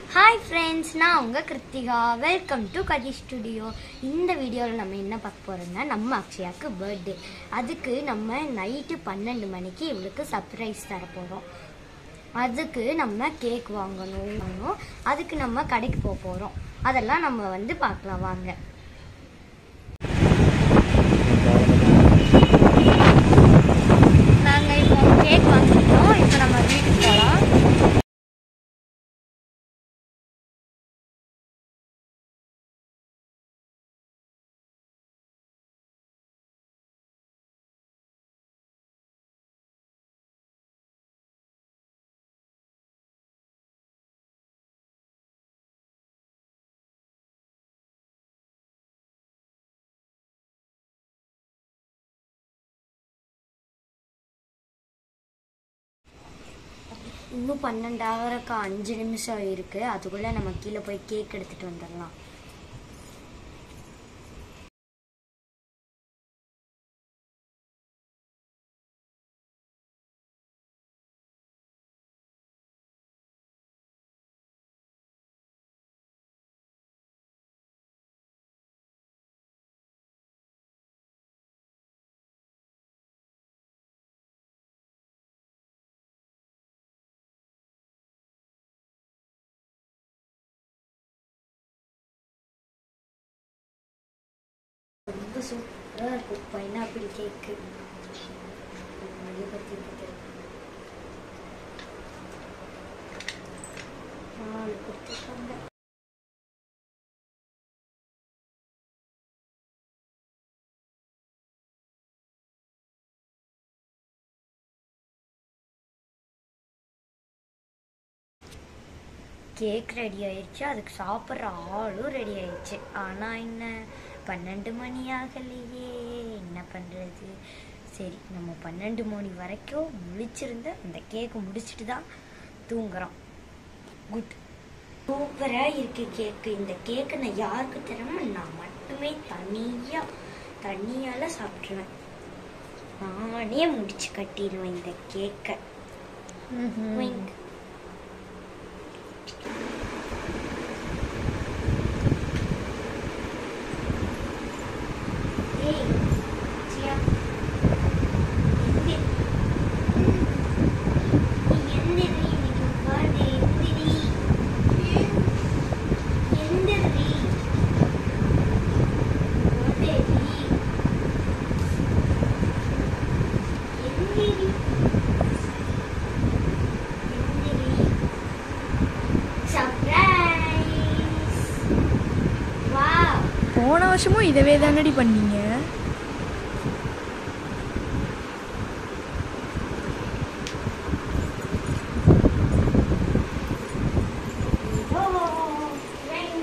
Hi friends நான் உங்கள் Kiruthika welcome to Kathi studio இந்த வீடியோவில் நம்ம என்ன பார்க்க போகிறோம்னா நம்ம அக்ஷயாவுக்கு பர்த்டே அதுக்கு நம்ம நைட்டு பன்னெண்டு மணிக்கு இவளுக்கு சர்ப்ரைஸ் தர போகிறோம் அதுக்கு நம்ம கேக் வாங்கணும் வாங்கணும் அதுக்கு நம்ம கடைக்கு போக போகிறோம் அதெல்லாம் நம்ம வந்து பார்க்கலாம் வாங்க நாங்கள் இப்போ கேக் வாங்கிட்டோம் இப்போ நம்ம வீட்டுக்கு போகலாம் இன்னும் பன்னெண்டாகிறக்கு அஞ்சு நிமிஷம் இருக்கு அதுக்குள்ள நம்ம கீழே போய் கேக் எடுத்துட்டு வந்துடலாம் ரொம்ப சூப்பராக இருக்கும் பைனாப்பிள் கேக்கு நாலு கொடுத்துருக்காங்க கேக் ரெடி ஆயிடுச்சு அதுக்கு சாப்பிட்ற ஆளும் ரெடி ஆயிடுச்சு ஆனால் என்ன பன்னெண்டு மணி ஆகலையே என்ன பண்ணுறது சரி நம்ம பன்னெண்டு மணி வரைக்கும் முழிச்சிருந்து அந்த கேக்கு முடிச்சிட்டு தான் தூங்குறோம் குட் சூப்பராக இருக்கு கேக்கு இந்த கேக்கை நான் யாருக்கு தரேன்னா நான் மட்டுமே தனியாக தண்ணியால் சாப்பிட்ருவேன் நானே முடிச்சு கட்டிடுவேன் இந்த கேக்கை Wink. Hey, Tia. எந்திரி. நீ எந்திரி, இன்னைக்கு உன் birthday. எந்திரி. எந்திரி. birthday டி. எந்திரி. எந்திரி. Surprise. Wow. போன வருஷமும் இதவே தானடி பண்ணீங்க Oh, rain.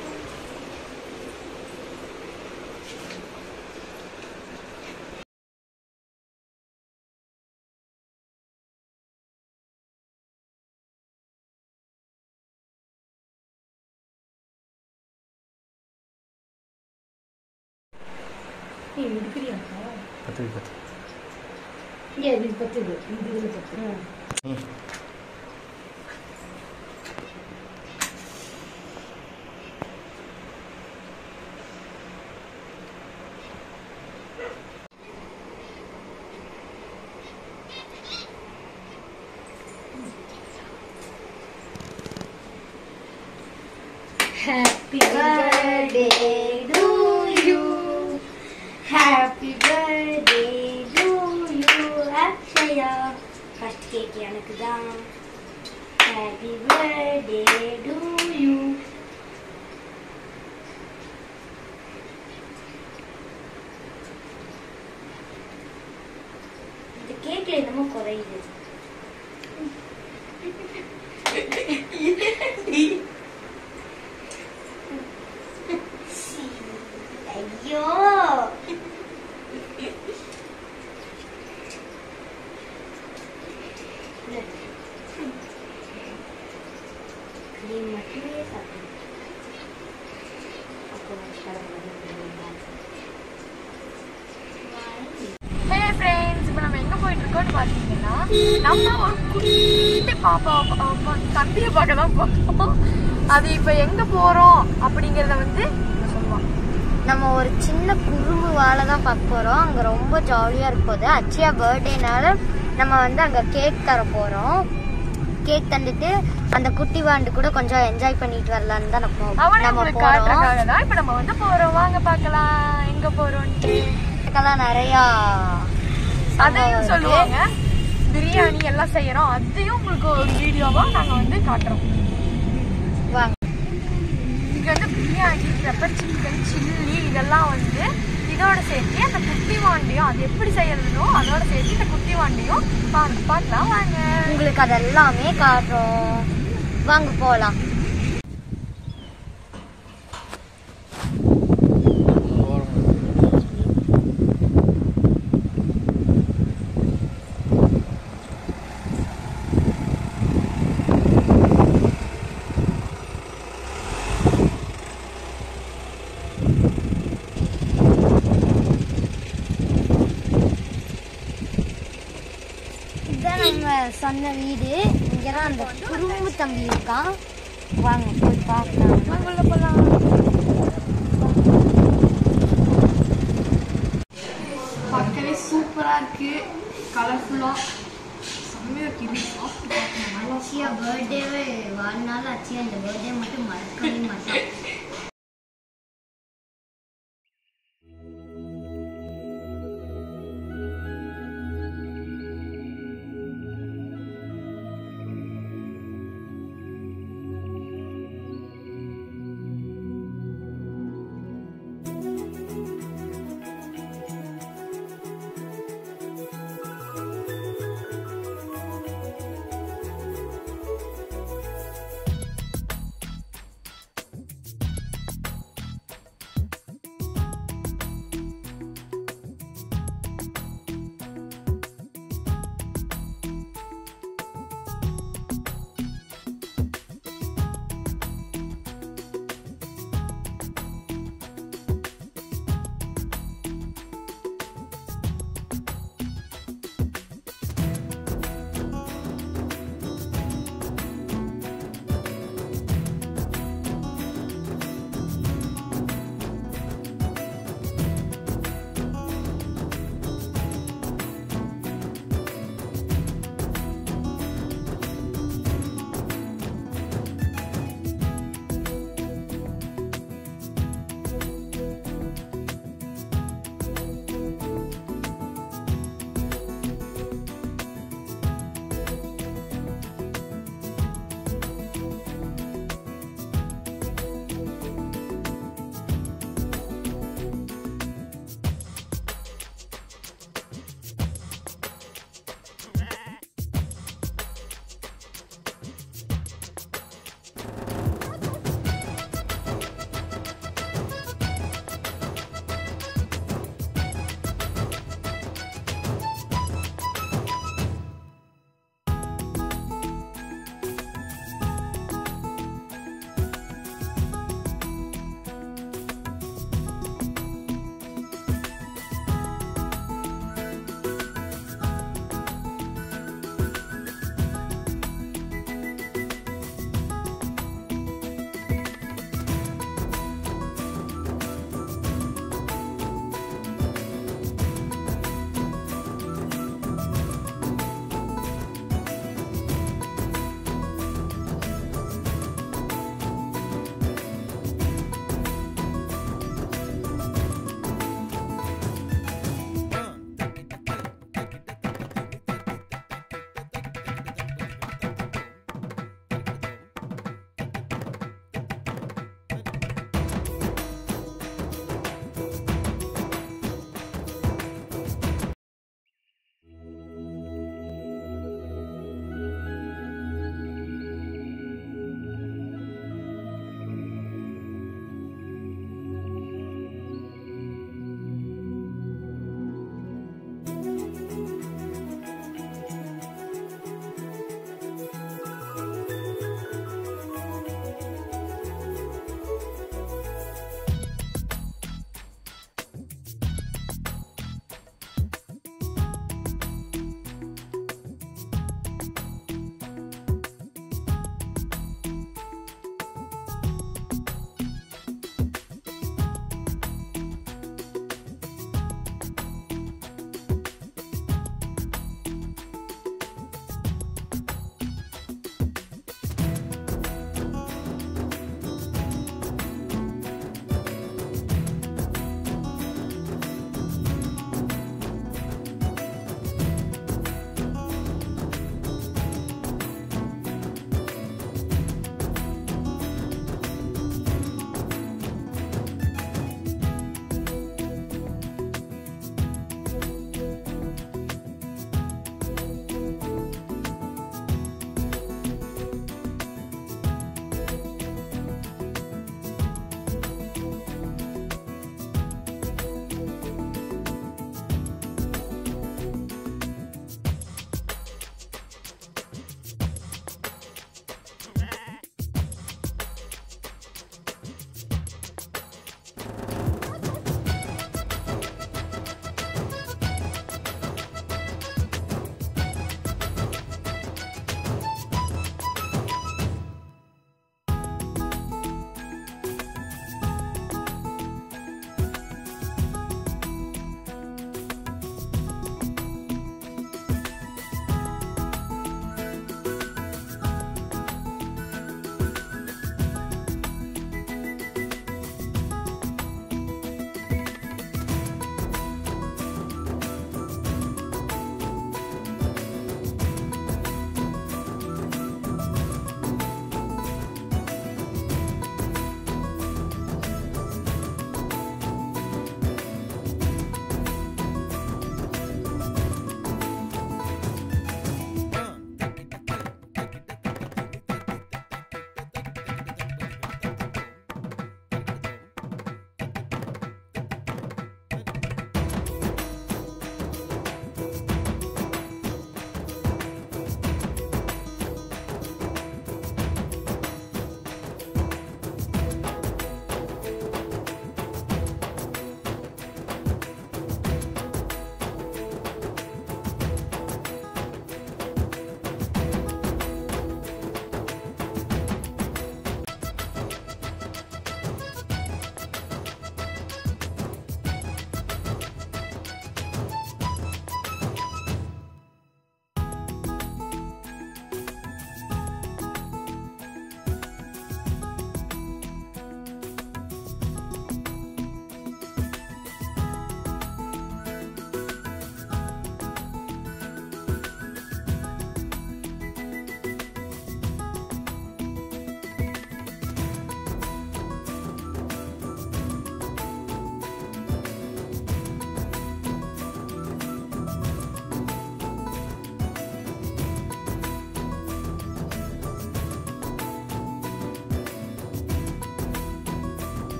பத்து பத்து Happy birthday to you. Happy birthday to you, Akshaya. First cake எனக்கு தான். Happy birthday to you. இந்த கேக்ல என்னமோ குறையுது ஐயோ கிரீம் மட்டுமே சாப்பிடுங்க அப்போ ஹே ஃப்ரெண்ட்ஸ் இப்போ நம்ம எங்கே போயிட்டு இருக்கோம்னு பார்த்தீங்கன்னா நம்ம ஒரு குட்டி பாப்பா தம்பியை பார்க்க தான் போகிறோம் அது இப்ப எங்க போறோம் அப்படிங்கறத வந்து இவன் சொல்லுவான் நம்ம ஒரு சின்ன குறும்பு வாழை தான் பார்க்க போறோம் அங்க ரொம்ப ஜாலியா இருப்போது அச்சியா பர்த்டேனால நம்ம வந்து அங்க கேக் தர போறோம் கேக் தந்துட்டு அந்த குட்டி வாண்டு கூட கொஞ்சம் என்ஜாய் பண்ணிட்டு வரலான்னு தான் நம்ம அவனை நம்ம உங்களுக்கு போறோம் காட்டுறதுக்காக தான் இப்ப நம்ம வந்து போறோம் வாங்க பார்க்கலாம் எங்க போறோம்ட்டு இதுக்கெல்லாம் நிறையா அதையும் சொல்லுவாங்க பிரியாணி எல்லாம் செய்யறோம் அதையும் உங்களுக்கு ஒரு வீடியோவா நாங்க வந்து காட்டுறோம் வாங்க இங்க வந்து பிரியாணி பெப்பர் சிக்கன் சில்லி இதெல்லாம் வந்து இதோட சேர்த்து அந்த குட்டி வாண்டியும் அது எப்படி செய்யறதோ அதோட சேர்த்து இந்த குட்டி வாண்டியும் பா- பார்க்கலாம் வாங்க உங்களுக்கு அதெல்லாமே காட்டுறோம் வாங்க போலாம் இதுதான் நம்ம சொன்ன வீடு இங்கதான் அந்த குறும்பு தம்பி இருக்கான் வாங்க போய் பார்க்கலாம் வாங்க உள்ள போலாம் பார்க்கவே சூப்பரா இருக்கு கலர்ஃபுல்லா செம்மையா இருக்கு இது சாப்பிட்டு பார்க்கணும் அச்சியா பர்த்டேவே வாழ்நாள் அச்சியா இந்த பர்த்டே மட்டும் மறக்கவே மாட்டான்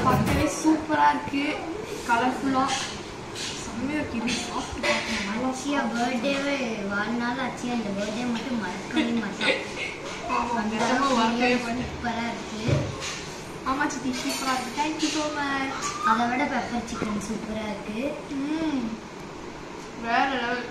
பார்க்கவே சூப்பரா இருக்கு கலர்ஃபுல்லா செம்மையா இருக்கு இது சாப்பிட்டு பார்க்கணும் நல்லா அச்சியா பர்த்டேவே வாழ்நாள் அச்சியா இந்த பர்த்டே மட்டும் மறக்கவே மாட்டேன் ஆமா, அந்த நிஜமா வரவே மாட்டேன். சூப்பரா இருக்கு ஆமா சித்தி சூப்பரா இருக்கு தேங்க்யூ ஸோ மச் அதை விட பெப்பர் சிக்கன் சூப்பரா இருக்கு ம் வேற லெவல்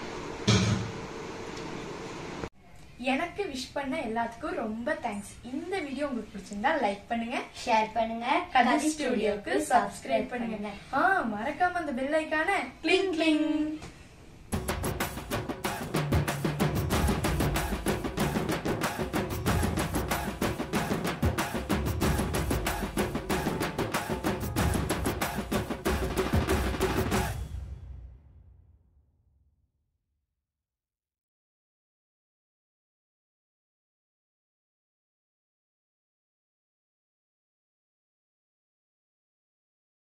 எனக்கு விஷ் பண்ண எல்லாத்துக்கும் ரொம்ப தேங்க்ஸ் இந்த வீடியோ உங்களுக்கு பிடிச்சிருந்தா லைக் பண்ணுங்க ஷேர் பண்ணுங்க கதை ஸ்டுடியோக்கு சப்ஸ்கிரைப் பண்ணுங்க ஆ மறக்காம அந்த பெல் ஐக்கான கிளிங் கிளிங்